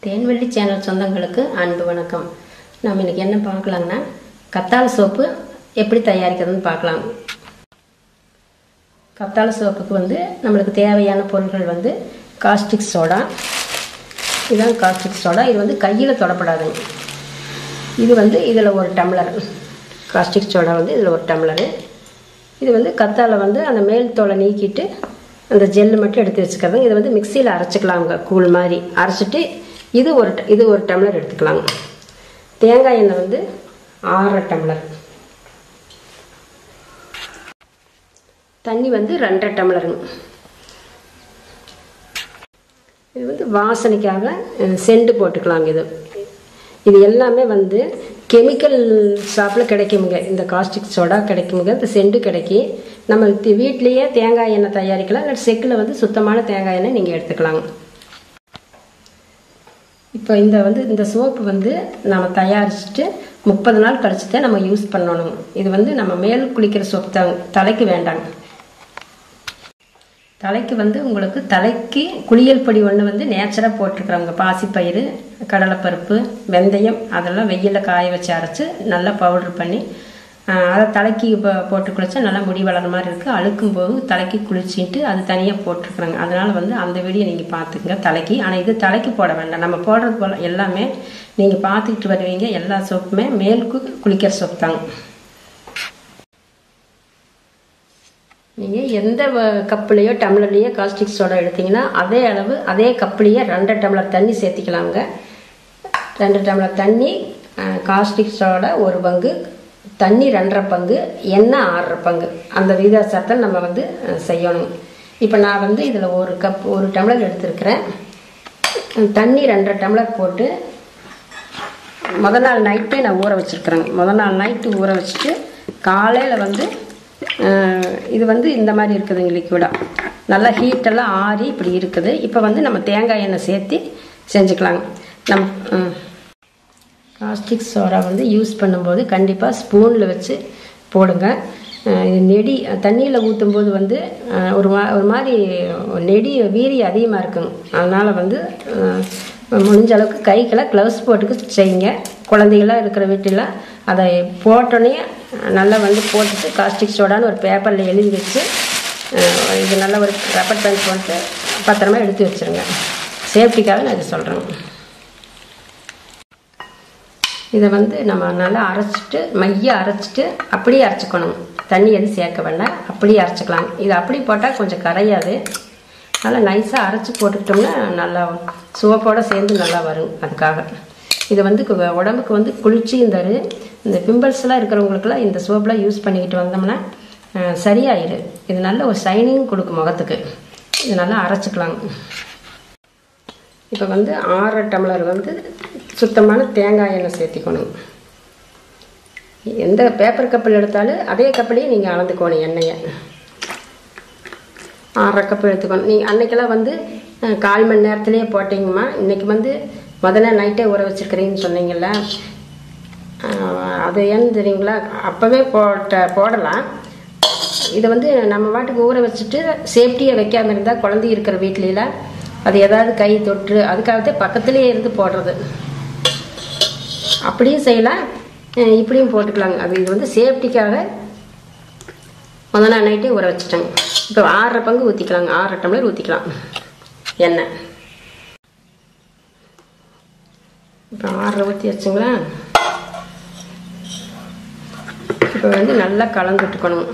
தேன்வெள்ளி channel சொந்தங்களுக்கு அன்பு வணக்கம் நாம் இன்னைக்கு என்ன பார்க்கலாங்கன்னா கத்தாழை சோப்பு எப்படி தயாரிக்கிறதுன்னு பார்க்கலாம் கத்தாழை சோப்புக்கு வந்து நம்மளுக்கு தேவையான பொருட்கள் வந்து காஸ்டிக் சோடா இதுதான் காஸ்டிக் சோடா இது வந்து கையில் தொடப்படாதுங்க இது வந்து இதில் ஒரு டம்ளர் காஸ்டிக் சோடா வந்து இதில் ஒரு டம்ளரு இது வந்து கத்தாழை வந்து அந்த மேல் தோலை நீக்கிட்டு அந்த ஜெல்லு மட்டும் எடுத்து வச்சுக்கிறது இதை வந்து மிக்சியில் அரைச்சிக்கலாங்க கூழ் மாதிரி அரைச்சிட்டு இது ஒரு ட- இது ஒரு டம்ளர் எடுத்துக்கலாங்க தேங்காய் எண்ணெய் வந்து ஆறரை டம்ளர் தண்ணி வந்து ரெண்டரை டம்ளருங்க இது வந்து வாசனைக்காக அஹ், செண்டு போட்டுக்கலாங்க இது இது எல்லாமே வந்து கெமிக்கல் ஷாப்பில் கிடைக்குமுங்க இந்த காஸ்டிக் சோடா கிடைக்குமுங்க இந்த செண்டு கிடைக்கி நம்ம தி- வீட்லேயே தேங்காய் எண்ணெய் தயாரிக்கலாம் இல்லை செக்கில் வந்து சுத்தமான தேங்காய் எண்ணெய் நீங்கள் எடுத்துக்கலாங்க இப்போ இந்த வந்து இந்த சோப்பு வந்து நம்ம தயாரிச்சுட்டு முப்பது நாள் கழிச்சு தான் நம்ம யூஸ் பண்ணணும் இது வந்து நம்ம மேல் குளிக்கிற சோப்பு தான் தலைக்கு வேண்டாங்க தலைக்கு வந்து உங்களுக்கு தலைக்கு குளியல் பொடி ஒன்று வந்து நேச்சராக போட்டிருக்குறாங்க பாசிப்பயிறு கடலைப்பருப்பு வெந்தயம் அதெல்லாம் வெயிலில் காய வச்சு அரைச்சி நல்லா பவுடர் பண்ணி ஆஹ், அதை தலைக்கு இப்போ போட்டு குளிச்சா நல்லா முடி வளர மாதிரி இருக்குது அழுக்கும் போது தலைக்கு குளிச்சுட்டு அது தனியாக போட்டிருக்குறாங்க அதனால் வந்து அந்த வீடியோ நீங்கள் பார்த்துக்குங்க தலைக்கு ஆனால் இது தலைக்கு போட வேண்டாம் நம்ம போடுறது போல் எல்லாமே நீங்கள் பார்த்துக்கிட்டு வருவீங்க எல்லா சோப்புமே மேலுக்கு குளிக்கிற சோப்பு தாங்க நீங்கள் எந்த வ- கப்புலையோ டம்ளர்லையோ காஸ்டிக் சோடா எடுத்தீங்கன்னா அதே அளவு அதே கப்புலையே ரெண்டரை டம்ளர் தண்ணி சேர்த்திக்கலாங்க ரெண்டு டம்ளர் தண்ணி அஹ், காஸ்டிக் சோடா ஒரு பங்கு தண்ணி ரெண்டரை பங்கு எண்ணெய் ஆறரை பங்கு அந்த விகிதாச்சாரத்தில் நம்ம வந்து அஹ், செய்யணும் இப்போ நான் வந்து இதில் ஒரு கப் ஒரு டம்ளர் எடுத்திருக்கிறேன் தண்ணி ரெண்டரை டம்ளர் போட்டு முத நாள் நைட்டே நான் ஊற வச்சுருக்குறேங்க முத நாள் நைட்டு ஊற வச்சுட்டு காலையில் வந்து அஹ், இது வந்து இந்த மாதிரி இருக்குதுங்க லிக்விடாக நல்லா ஹீட்டெல்லாம் ஆறி இப்படி இருக்குது இப்போ வந்து நம்ம தேங்காய் எண்ணெய் சேர்த்து செஞ்சுக்கலாங்க நம் ம். காஸ்டிக் சோடா வந்து யூஸ் பண்ணும்போது கண்டிப்பாக ஸ்பூனில் வச்சு போடுங்க அஹ் இது நெடி தண்ணியில் ஊற்றும்போது வந்து அஹ் ஒரு மா ஒரு மாதிரி நெடி வீரி அதிகமாக இருக்குங்க அதனால் வந்து அஹ் முடிஞ்ச அளவுக்கு கைக்கெல்லாம் க்ளவுஸ் போட்டுக்கு செய்யுங்க குழந்தைகளாம் இருக்கிற வீட்டில் அதை போட்டோன்னே நல்லா வந்து போட்டுட்டு காஸ்டிக் சோடான்னு ஒரு பேப்பரில் எழுதி வச்சு அஹ் இது நல்லா ஒரு ரப்பர் பேண்ட் போட்டு பத்திரமா எடுத்து வச்சுருங்க சேஃப்டிக்காக நான் இது சொல்கிறேங்க இதை வந்து நம்ம நல்லா அரைச்சிட்டு மைய அரைச்சிட்டு அப்படியே அரைச்சிக்கணும் தண்ணி எதுவும் சேர்க்க வேண்டாம் அப்படியே அரைச்சிக்கலாம் இது அப்படி போட்டால் கொஞ்சம் கரையாது நல்லா நைஸாக அரைச்சி போட்டுக்கிட்டோம்னா நல்லா சோப்போட சேர்ந்து நல்லா வரும் அதுக்காக இது வந்து கு- உடம்புக்கு வந்து குளிர்ச்சியும் தரும் இந்த பிம்பிள்ஸ்லாம் இருக்கிறவங்களுக்குலாம் இந்த சோப்பெலாம் யூஸ் பண்ணிக்கிட்டு வந்தோம்னா அஹ், சரியாயிரு இது நல்ல ஒரு ஷைனிங் கொடுக்கும் முகத்துக்கு இது நல்லா அரைச்சிக்கலாம் இப்போ வந்து ஆறரை டம்ளர் வந்து சுத்தமான தேங்காய் எண்ணெய் சேர்த்திக்கணும் எந்த பேப்பர் கப்பில் எடுத்தாலும் அதே கப்பிலேயே நீங்கள் அளந்துக்கணும் எண்ணெயை ஆறரை கப் எடுத்துக்கணும் நீங்கள் அன்னைக்கெல்லாம் வந்து அஹ், கால் மணி நேரத்துலேயே போட்டிங்கம்மா இன்னைக்கு வந்து முதல்ல நைட்டே ஊற வச்சுருக்கிறீங்கன்னு சொன்னீங்கல்ல அஹ், அது ஏன்னு தெரியுங்களா அப்போவே போட்ட போடலாம் இதை வந்து நம்ம பாட்டுக்கு ஊற வச்சுட்டு சேஃப்டியாக வைக்காம இருந்தால் குழந்தை இருக்கிற வீட்லையில அது ஏதாவது கை தொற்று அதுக்காகத்தான் பக்கத்துலேயே இருந்து போடுறது அப்படியும் செய்யலாம் அஹ் இப்படியும் போட்டுக்கலாங்க அது இது வந்து சேஃப்டிக்காக முத நாள் நைட்டே ஊற வச்சுட்டேங்க இப்போ ஆறரை பங்கு ஊற்றிக்கலாங்க ஆறரை டம்ளர் ஊற்றிக்கலாம் எண்ணெய் இப்போ ஆறரை ஊற்றி வச்சுங்களா இப்போ வந்து நல்லா கலந்து விட்டுக்கணும்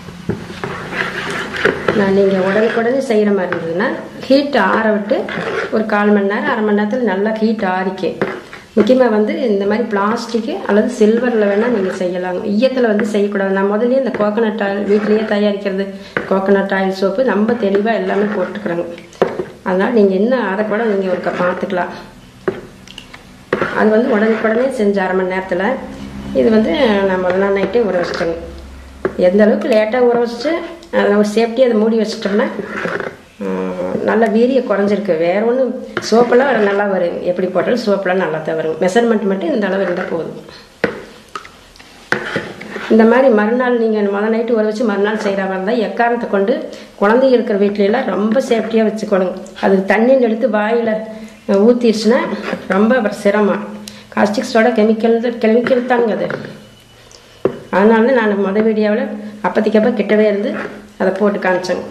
நான் நீங்கள் உடனுக்குடனே செய்கிற மாதிரி இருந்ததுன்னா ஹீட் ஆற விட்டு ஒரு கால் மணி நேரம் அரை மணி நேரத்தில் நல்லா ஹீட் ஆறிக்கு முக்கியமாக வந்து இந்த மாதிரி பிளாஸ்டிக்கு அல்லது சில்வரில் வேணால் நீங்கள் செய்யலாம் ஈயத்தில் வந்து செய்யக்கூடாது நான் முதல்லயே இந்த கோகனட் ஆயில் வீட்லேயே தயாரிக்கிறது கோகனட் ஆயில் சோப்பு ரொம்ப தெளிவாக எல்லாமே போட்டுக்கிறோங்க அதனால் நீங்கள் என்ன அதை கூட நீங்கள் ஒருக்க பார்த்துக்கலாம் அது வந்து உடனுக்குடனே செஞ்ச அரை மணி நேரத்தில் இது வந்து நான் முதல் நாள் நைட்டே ஊற வச்சிட்டேங்க எந்த அளவுக்கு லேட்டாக ஊற வச்சுட்டு அதை ஒரு சேஃப்டியாக அதை மூடி வச்சிட்டோம்னா ம், நல்ல வீரிய குறைஞ்சிருக்கு வேற ஒன்றும் சோப்பெல்லாம் நல்லா வரும் எப்படி போட்டாலும் சோப்பெல்லாம் நல்லா தான் வரும் மெஷர்மெண்ட் மட்டும் இந்த அளவு இருந்தால் போதும் இந்த மாதிரி மறுநாள் நீங்கள் மொதல் நைட்டு ஊற வச்சு மறுநாள் செய்கிற மாதிரி இருந்தால் எக்காரணத்தை கொண்டு குழந்தை இருக்கிற வீட்ல எல்லாம் ரொம்ப சேஃப்டியாக வச்சுக்கணும் அது தண்ணின்னு எடுத்து வாயில் ஊற்றிடுச்சுன்னா ரொம்ப அப்புறம் சிரமம் காஸ்டிக் சோடா கெமிக்கல் கெமிக்கல் தாங்க அது அதனால தான் நான் மொதல் வீடியோவில் அப்போதைக்கு அப்போ கிட்டவே இருந்து அதை போட்டு காமிச்சேங்க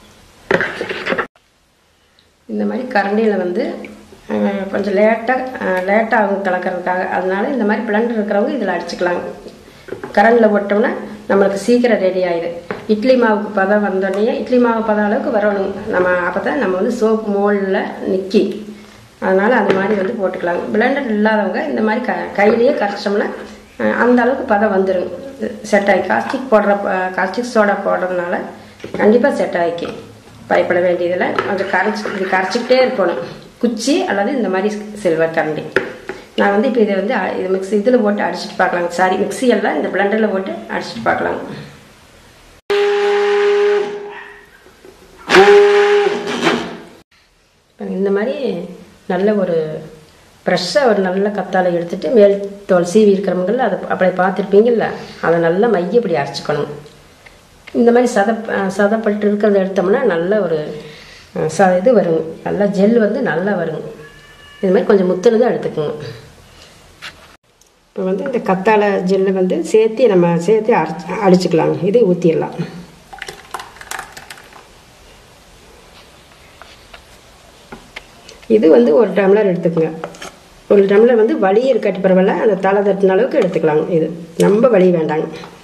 இந்த மாதிரி கரண்டியில் வந்து அஹ், கொஞ்சம் லேட்டாக லேட்டாக ஆகும் கலக்கிறதுக்காக அதனால இந்த மாதிரி பிளண்டர் இருக்கிறவங்க இதில் அடிச்சுக்கலாங்க கரண்டில் போட்டோம்னா நம்மளுக்கு சீக்கிரம் ரெடி ஆயிடும் இட்லி மாவுக்கு பதம் வந்தோடனே இட்லி மாவு பதம் அளவுக்கு வரணும் நம்ம அப்போ தான் நம்ம வந்து சோப்பு மோலில் நிற்கி அதனால் அந்த மாதிரி வந்து போட்டுக்கலாங்க பிளண்டர் இல்லாதவங்க இந்த மாதிரி க கையிலேயே கரைச்சோம்னா அஹ், அந்த அளவுக்கு பதம் வந்துடும் செட் ஆகி காஸ்டிக் போடுற காஸ்டிக் சோடா போடுறதுனால கண்டிப்பாக செட் ஆகிக்கு பயப்பட வேண்டியதில்லை கொஞ்சம் கரைச்சி இப்படி கரைச்சிக்கிட்டே இருக்கணும் குச்சி அல்லது இந்த மாதிரி சில்வர் கரண்டி நான் வந்து இப்போ இதை வந்து அ- இது மிக்ஸி இதில் போட்டு அடிச்சுட்டு பார்க்கலாங்க சாரி மிக்ஸி எல்லாம் இந்த பிளண்டரில் போட்டு அடிச்சுட்டு பார்க்கலாங்க பாருங்க, இந்த மாதிரி நல்ல ஒரு ஃப்ரெஷ்ஷாக ஒரு நல்ல கத்தாழை எடுத்துட்டு மேல் தோல் சீவி இருக்கிறவங்கள அதை அப்படியே பார்த்துருப்பீங்கல்ல அதை நல்லா மைய இப்படி அரைச்சிக்கணும் இந்த மாதிரி சத சதப்பட்டு இருக்கிறத எடுத்தோம்னா நல்ல ஒரு அஹ், ச இது வருங்க நல்லா ஜெல் வந்து நல்லா வருங்க இது மாதிரி கொஞ்சம் முத்துனதை எடுத்துக்கோங்க இப்போ வந்து இந்த கத்தாழை ஜெல்லை வந்து சேர்த்து நம்ம சேர்த்து அரைச்சி அடிச்சுக்கலாங்க இது ஊற்றிடலாம் இது வந்து ஒரு டம்ளர் எடுத்துக்கோங்க ஒரு டம்ளர் வந்து வலி இருக்காட்டி பரவாயில்ல அந்த தலை தட்டின அளவுக்கு எடுத்துக்கலாங்க இது ரொம்ப வலி வேண்டாங்க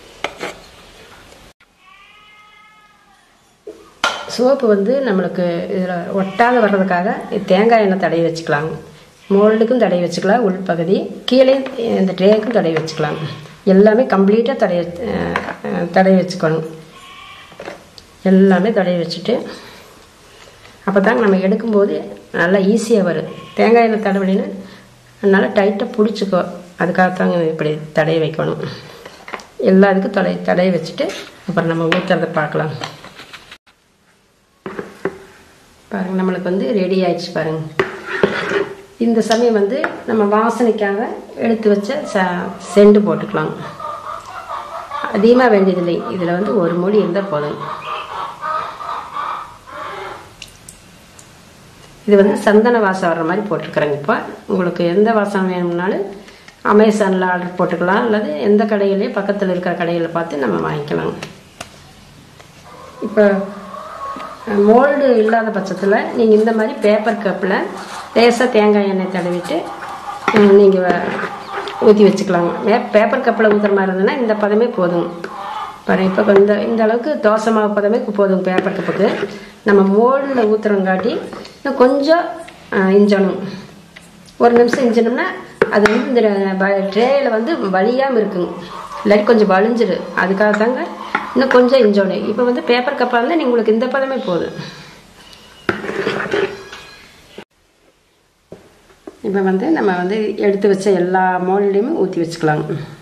சோப்பு வந்து நம்மளுக்கு இதில் ஒட்டாத வர்றதுக்காக தேங்காய் எண்ணெய் தடவி வச்சுக்கலாங்க மோல்டுக்கும் தடவி வச்சுக்கலாம் உள்பகுதி கீழே இந்த ட்ரேக்கும் தடவி வச்சுக்கலாம் எல்லாமே கம்ப்ளீட்டாக தடவி அஹ், அஹ், தடவி வச்சுக்கணும் எல்லாமே தடவி வச்சுட்டு அப்போ தாங்க நம்ம எடுக்கும்போது நல்லா ஈஸியாக வரும் தேங்காய் எண்ணெய் தடவினா நல்லா டைட்டாக பிடிச்சிக்கோ அதுக்காகத்தாங்க இப்படி தடவி வைக்கணும் எல்லா இதுக்கும் தடை தடவி வச்சுட்டு அப்புறம் நம்ம ஊற்றுறதை பார்க்கலாம் பாருங்க நம்மளுக்கு வந்து ரெடி ஆயிடுச்சு பாருங்க இந்த சமயம் வந்து நம்ம வாசனைக்காக எடுத்து வச்ச ச செண்டு போட்டுக்கலாம் அதிகமாக வேண்டியதில்லை இதில் வந்து ஒரு மூடி இருந்தால் போதும் இது வந்து சந்தன வாசம் வர்ற மாதிரி போட்டிருக்கிறேங்க இப்போ உங்களுக்கு எந்த வாசம் வேணும்னாலும் அமேசானில் ஆர்டர் போட்டுக்கலாம் அல்லது எந்த கடையிலையும் பக்கத்தில் இருக்கிற கடையில் பார்த்து நம்ம வாங்கிக்கலாம் இப்போ மோல்டு இல்லாத பட்சத்தில் நீங்கள் இந்த மாதிரி பேப்பர் கப்பில் லேசாக தேங்காய் எண்ணெய் தடவிட்டு நீங்கள் ஊற்றி வச்சுக்கலாங்க வே பேப்பர் கப்பில் ஊற்றுற மாதிரி இருந்ததுன்னா இந்த பதமே போதும் பாருங்க இப்போ இந்த இந்த அளவுக்கு தோசை மாவு பதமே போதும் பேப்பர் கப்புக்கு நம்ம மோல்டில் ஊற்றுறங்காட்டி இன்னும் கொஞ்சம் ஆ, இஞ்சணும் ஒரு நிமிஷம் இஞ்சினோம்னா அது வந்து இந்த ட்ரேயில் வந்து வலியாமல் இருக்குங்க இல்லாட்டி கொஞ்சம் வலிஞ்சிரு அதுக்காக தாங்க இன்னும் கொஞ்சம் இஞ்சோணும் இப்போ வந்து பேப்பர் கப்பாக இருந்தால் நீ உங்களுக்கு இந்த பதமே போதும் இப்போ வந்து நம்ம வந்து எடுத்து வச்ச எல்லா மோல்டையுமே ஊற்றி வச்சுக்கலாம்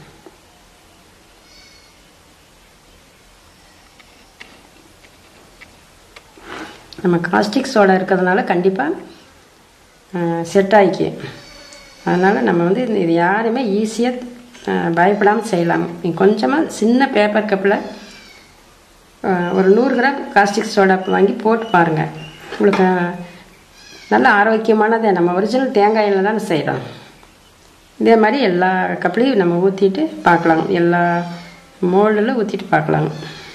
நம்ம காஸ்டிக் சோடா இருக்கிறதுனால கண்டிப்பாக செட் ஆகிக்கு அதனால் நம்ம வந்து இது யாருமே ஈஸியாக பயப்படாமல் செய்யலாம் நீங்கள் கொஞ்சமாக சின்ன பேப்பர் கப்பில் ஒரு நூறு கிராம் காஸ்டிக் சோடா வாங்கி போட்டு பாருங்கள் உங்களுக்கு நல்ல ஆரோக்கியமானதை நம்ம ஒரிஜினல் தேங்காய் எண்ணெய் தானே செய்கிறோம் இதே மாதிரி எல்லா கப்லையும் நம்ம ஊற்றிட்டு பார்க்கலாம் எல்லா மோல்டில் ஊற்றிட்டு பார்க்கலாம்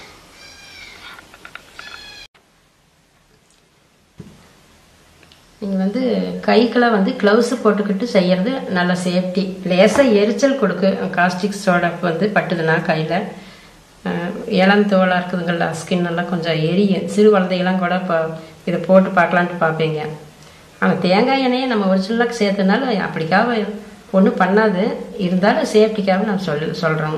நீங்கள் வந்து கைக்கெல்லாம் வந்து க்ளவுஸு போட்டுக்கிட்டு செய்கிறது நல்ல சேஃப்டி லேசாக எரிச்சல் கொடுக்கு காஸ்டிக் சோடா வந்து பட்டுதுன்னா கையில் இளம் தோலாக இருக்குதுங்களா ஸ்கின் எல்லாம் கொஞ்சம் எரியும் சிறு குழந்தைகள்லாம் கூட இப்போ இதை போட்டு பார்க்கலான்ட்டு பார்ப்பீங்க ஆனால் தேங்காய் எண்ணெயை நம்ம ஒரிஜினலாக சேர்த்தனால அப்படிக்காக ஒன்றும் பண்ணாது இருந்தாலும் சேஃப்டிக்காக நான் சொல்லி சொல்கிறோம்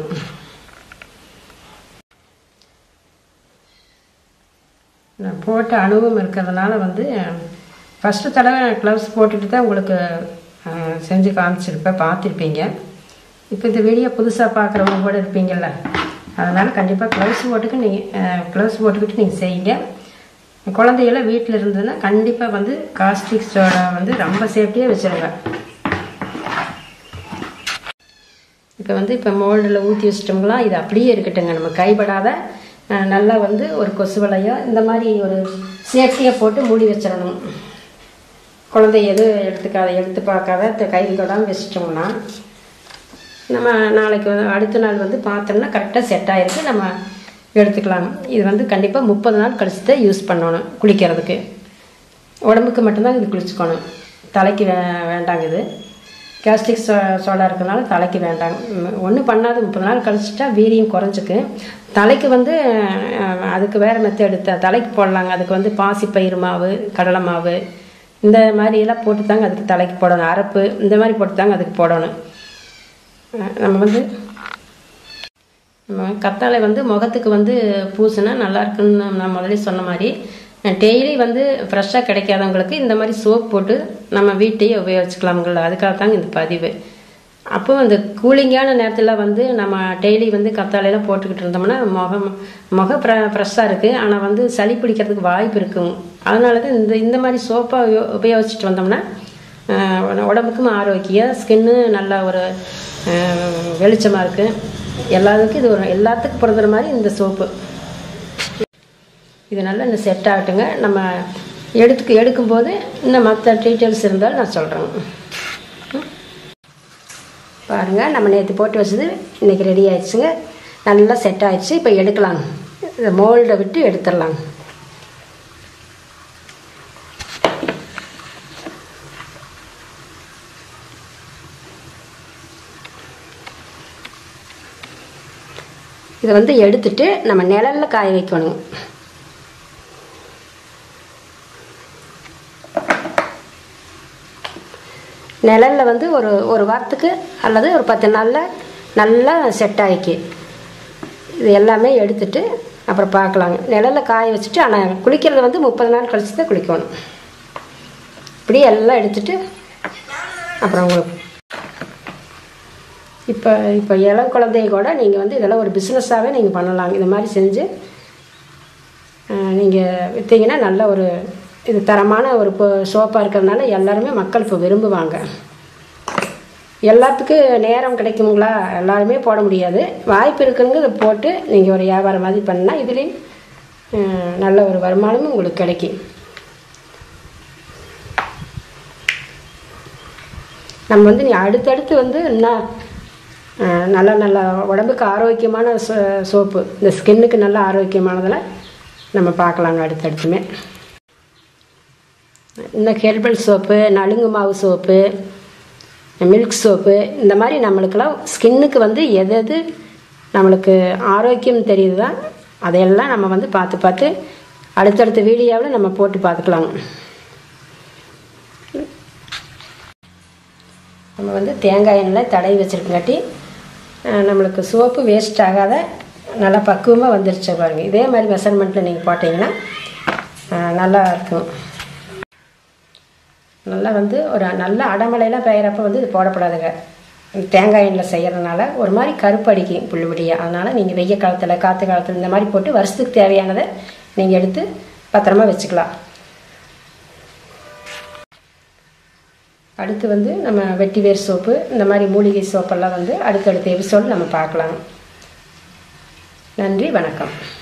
நான் போட்ட அனுபவம் இருக்கிறதுனால வந்து ஃபஸ்ட்டு தடவை க்ளவுஸ் போட்டுட்டு தான் உங்களுக்கு அஹ், செஞ்சு காமிச்சிருப்பேன் பார்த்துருப்பீங்க இப்போ இந்த வீடியோ புதுசாக பார்க்குறவங்க கூட இருப்பீங்கள்ல அதனால் கண்டிப்பாக க்ளவுஸ் போட்டுக்கு நீங்கள் க்ளவுஸ் போட்டுக்கிட்டு நீங்கள் செய்யுங்க குழந்தைகளாம் வீட்டில் இருந்ததுன்னா கண்டிப்பாக வந்து காஸ்டிக் சோடா வந்து ரொம்ப சேஃப்டியாக வச்சுருங்க இப்போ வந்து இப்போ மோல்டில் ஊற்றி வச்சிட்டோங்களா இது அப்படியே இருக்கட்டுங்க நம்ம கைப்படாத அஹ், நல்லா வந்து ஒரு கொசு வலையோ இந்த மாதிரி ஒரு சேஃப்டியாக போட்டு மூடி வச்சிடணும் குழந்தை எதுவும் எடுத்துக்காத எடுத்து பார்க்காத த- கையில் தொடாமல் வச்சிட்டோம்னா நம்ம நாளைக்கு வந்து அடுத்த நாள் வந்து பார்த்தோம்னா கரெக்டாக செட் ஆகிருக்கு நம்ம எடுத்துக்கலாம் இது வந்து கண்டிப்பாக முப்பது நாள் கழிச்சு தான் யூஸ் பண்ணணும் குளிக்கிறதுக்கு உடம்புக்கு மட்டும்தான் இது குளிச்சுக்கணும் தலைக்கு வே வேண்டாங்க இது கேஸ்ட்ரிக் சோ சோடா இருக்கிறதுனால தலைக்கு வேண்டாம் ஒன்றும் பண்ணாது முப்பது நாள் கழிச்சிட்டா வீரியம் குறைஞ்சிக்கு தலைக்கு வந்து அஹ், அதுக்கு வேறு மெத்தட் த தலைக்கு போடலாங்க அதுக்கு வந்து பாசிப்பயிறு மாவு கடலை மாவு இந்த மாதிரி எல்லாம் போட்டு தாங்க அதுக்கு தலைக்கு போடணும் அரப்பு இந்த மாதிரி போட்டு தாங்க அதுக்கு போடணும் அஹ், நம்ம வந்து நம்ம கத்தாழை வந்து முகத்துக்கு வந்து பூசினா நல்லா இருக்குன்னு நான் முதல்ல சொன்ன மாதிரி டெய்லி வந்து ஃப்ரெஷ்ஷாக கிடைக்காதவங்களுக்கு இந்த மாதிரி சோப் போட்டு நம்ம வீட்டையே உபயோகிச்சுக்கலாம்ல அதுக்காக தாங்க இந்த பதிவு அப்போ அந்த கூலிங்கான நேரத்தில் வந்து நம்ம டெய்லி வந்து கத்தாழையெல்லாம் போட்டுக்கிட்டு இருந்தோம்னா முகம் முகம் ஃப்ர ஃப்ரெஷ்ஷாக இருக்குது ஆனால் வந்து சளி பிடிக்கிறதுக்கு வாய்ப்பு இருக்கும் அதனால தான் இந்த இந்த மாதிரி சோப்பை உபயோகிச்சுட்டு வந்தோம்னா ஆஹ் உடம்புக்கும் ஆரோக்கியம் ஸ்கின்னு நல்ல ஒரு வெளிச்சமாக இருக்குது எல்லாத்துக்கும் இது ஒரு எல்லாத்துக்கும் பிறந்த மாதிரி இந்த சோப்பு இது நல்லா இந்த செட் ஆகட்டுங்க நம்ம எடுத்துக்கு எடுக்கும்போது இன்னும் மற்ற டீட்டெயில்ஸ் இருந்தாலும் நான் சொல்கிறேங்க பாருங்கள் நம்ம நேற்று போட்டு வச்சது இன்றைக்கி ரெடி ஆயிடுச்சுங்க நல்லா செட் ஆயிடுச்சு இப்போ எடுக்கலாங்க இந்த மோல்டை விட்டு எடுத்துடலாங்க இதை வந்து எடுத்துட்டு நம்ம நிழல்ல காய வைக்கணும் நிழல்ல வந்து ஒரு ஒரு வாரத்துக்கு அல்லது ஒரு பத்து நாளில் நல்லா செட் ஆகிக்கு இது எல்லாமே எடுத்துட்டு அப்புறம் பார்க்கலாங்க நிழல்ல காய வச்சுட்டு ஆனால் குளிக்கிறது வந்து முப்பது நாள் கழிச்சு தான் குளிக்கணும் இப்படி எல்லாம் எடுத்துட்டு அப்புறம் உங்களுக்கு இப்போ இப்போ இளம் குழந்தைய கூட நீங்கள் வந்து இதெல்லாம் ஒரு பிஸ்னஸாகவே நீங்கள் பண்ணலாம் இந்த மாதிரி செஞ்சு நீங்கள் விற்றீங்கன்னா நல்ல ஒரு இது தரமான ஒரு இப்போ சோப்பாக இருக்கிறதுனால எல்லாருமே மக்கள் இப்போ விரும்புவாங்க எல்லாத்துக்கும் நேரம் கிடைக்குங்களா எல்லாருமே போட முடியாது வாய்ப்பு இருக்குங்க இதை போட்டு நீங்கள் ஒரு வியாபாரம் மாதிரி பண்ணால் இதுலேயும் அஹ், நல்ல ஒரு வருமானமும் உங்களுக்கு கிடைக்கும் நம்ம வந்து நீ அடுத்தடுத்து வந்து இன்னும் அஹ், நல்ல நல்ல உடம்புக்கு ஆரோக்கியமான சோ சோப்பு இந்த ஸ்கின்னுக்கு நல்ல ஆரோக்கியமானதில் நம்ம பார்க்கலாங்க அடுத்தடுத்துமே இந்த ஹெர்பல் சோப்பு நலுங்கு மாவு சோப்பு மில்க் சோப்பு இந்த மாதிரி நம்மளுக்கெல்லாம் ஸ்கின்னுக்கு வந்து எது எது நம்மளுக்கு ஆரோக்கியம் தெரியுதோ அதையெல்லாம் நம்ம வந்து பார்த்து பார்த்து அடுத்தடுத்த வீடியோவில் நம்ம போட்டு பார்த்துக்கலாங்க நம்ம வந்து தேங்காய் எண்ணெய் தடவி வச்சுருக்கங்காட்டி அஹ், நம்மளுக்கு சோப்பு வேஸ்ட் ஆகாத நல்லா பக்குவமாக வந்துருச்சு பாருங்கள் இதே மாதிரி மெஷர்மெண்ட்டில் நீங்கள் போட்டிங்கன்னா அஹ், நல்லா இருக்கும் நல்லா வந்து ஒரு நல்ல அடமலையெல்லாம் பெய்கிறப்ப வந்து இது போடக்கூடாதுங்க தேங்காய் எண்ணெயில் செய்கிறதுனால ஒரு மாதிரி கருப்படிக்கும் புள்ளுபடியாக அதனால் நீங்கள் வெய்ய காலத்தில் காற்று காலத்தில் இந்த மாதிரி போட்டு வருஷத்துக்கு தேவையானதை நீங்கள் எடுத்து பத்திரமா வச்சுக்கலாம் அடுத்து வந்து நம்ம வெட்டி வேர் சோப்பு இந்த மாதிரி மூலிகை சோப்பெல்லாம் வந்து அடுத்தடுத்த எபிசோடு நம்ம பார்க்கலாம் நன்றி வணக்கம்